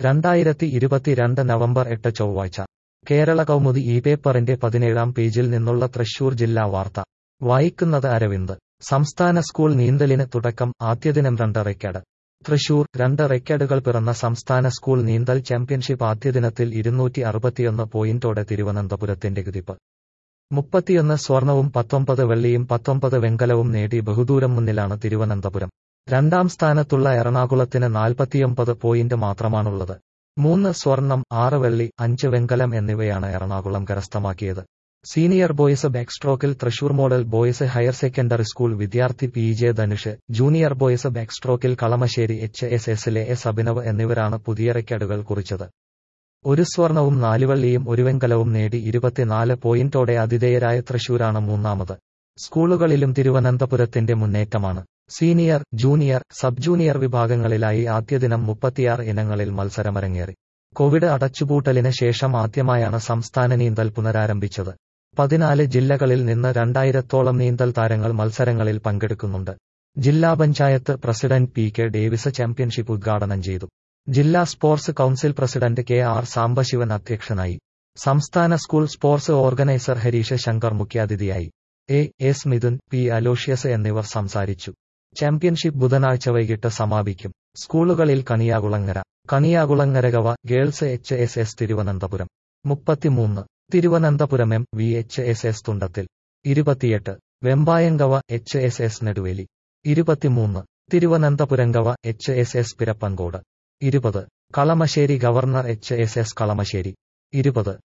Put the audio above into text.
രണ്ടായിരത്തി ഇരുപത്തിരണ്ട് നവംബർ എട്ട് ചൊവ്വാഴ്ച കേരള കൗമുദി ഈ പേപ്പറിന്റെ പതിനേഴാം പേജിൽ നിന്നുള്ള തൃശൂർ ജില്ലാ വാർത്ത വായിക്കുന്നത് അരവിന്ദ് സംസ്ഥാന സ്കൂൾ നീന്തലിന് തുടക്കം ആദ്യദിനം രണ്ട് റെക്കഡ് തൃശൂർ രണ്ട് റെക്കഡുകൾ പിറന്ന സംസ്ഥാന സ്കൂൾ നീന്തൽ ചാമ്പ്യൻഷിപ്പ് ആദ്യദിനത്തിൽ ഇരുന്നൂറ്റി അറുപത്തിയൊന്ന് പോയിന്റോടെ തിരുവനന്തപുരത്തിന്റെ കുതിപ്പ് മുപ്പത്തിയൊന്ന് സ്വർണവും പത്തൊമ്പത് വെള്ളിയും പത്തൊമ്പത് വെങ്കലവും നേടി ബഹുദൂരം മുന്നിലാണ് തിരുവനന്തപുരം രണ്ടാം സ്ഥാനത്തുള്ള എറണാകുളത്തിന് നാൽപ്പത്തിയൊമ്പത് പോയിന്റ് മാത്രമാണുള്ളത് മൂന്ന് സ്വർണം ആറ് വെള്ളി അഞ്ച് വെങ്കലം എന്നിവയാണ് എറണാകുളം കരസ്ഥമാക്കിയത് സീനിയർ ബോയ്സ് ബാക്സ്ട്രോക്കിൽ Thrissur model boys higher secondary school വിദ്യാർത്ഥി P J Dhanush junior boys ബാക്സ്ട്രോക്കിൽ കളമശ്ശേരി എച്ച് എസ് എസിലെ എസ് അഭിനവ് എന്നിവരാണ് പുതിയ റെക്കോർഡുകൾ കുറിച്ചത് ഒരു സ്വർണവും നാല് വെള്ളിയും ഒരു വെങ്കലവും നേടി ഇരുപത്തിനാല് പോയിന്റോടെ ആതിഥേയരായ തൃശൂരാണ് മൂന്നാമത് സ്കൂളുകളിലും തിരുവനന്തപുരത്തിന്റെ മുന്നേറ്റമാണ് സീനിയർ ജൂനിയർ സബ് ജൂനിയർ വിഭാഗങ്ങളിലായി ആദ്യദിനം മുപ്പത്തിയാറ് ഇനങ്ങളിൽ മത്സരമരങ്ങേറി കോവിഡ് അടച്ചുപൂട്ടലിന് ശേഷം ആദ്യമായാണ് സംസ്ഥാന നീന്തൽ പുനരാരംഭിച്ചത് പതിനാല് ജില്ലകളിൽ നിന്ന് രണ്ടായിരത്തോളം നീന്തൽ താരങ്ങൾ മത്സരങ്ങളിൽ പങ്കെടുക്കുന്നുണ്ട് ജില്ലാ panchayat president P K Davis championship ഉദ്ഘാടനം ചെയ്തു ജില്ലാ sports council president K R Sambasivan അധ്യക്ഷനായി സംസ്ഥാന school sports organiser Harish Shankar മുഖ്യാതിഥിയായി A S Mithun P Aloysius എന്നിവർ സംസാരിച്ചു ചാമ്പ്യൻഷിപ്പ് ബുധനാഴ്ച വൈകിട്ട് സമാപിക്കും സ്കൂളുകളിൽ കണിയാകുളങ്ങര കണിയാകുളങ്ങരകവ girls H S S Thiruvananthapuram മുപ്പത്തിമൂന്ന് Thiruvananthapuram M V H S S Thundathil ഇരുപത്തിയെട്ട് വെമ്പായങ്കവ എച്ച് എസ് എസ് നെടുവേലി ഇരുപത്തിമൂന്ന് തിരുവനന്തപുരംഗവ എച്ച് എസ് എസ് പിരപ്പൻകോട് ഇരുപത് Kalamassery governor H S S Kalamassery ഇരുപത്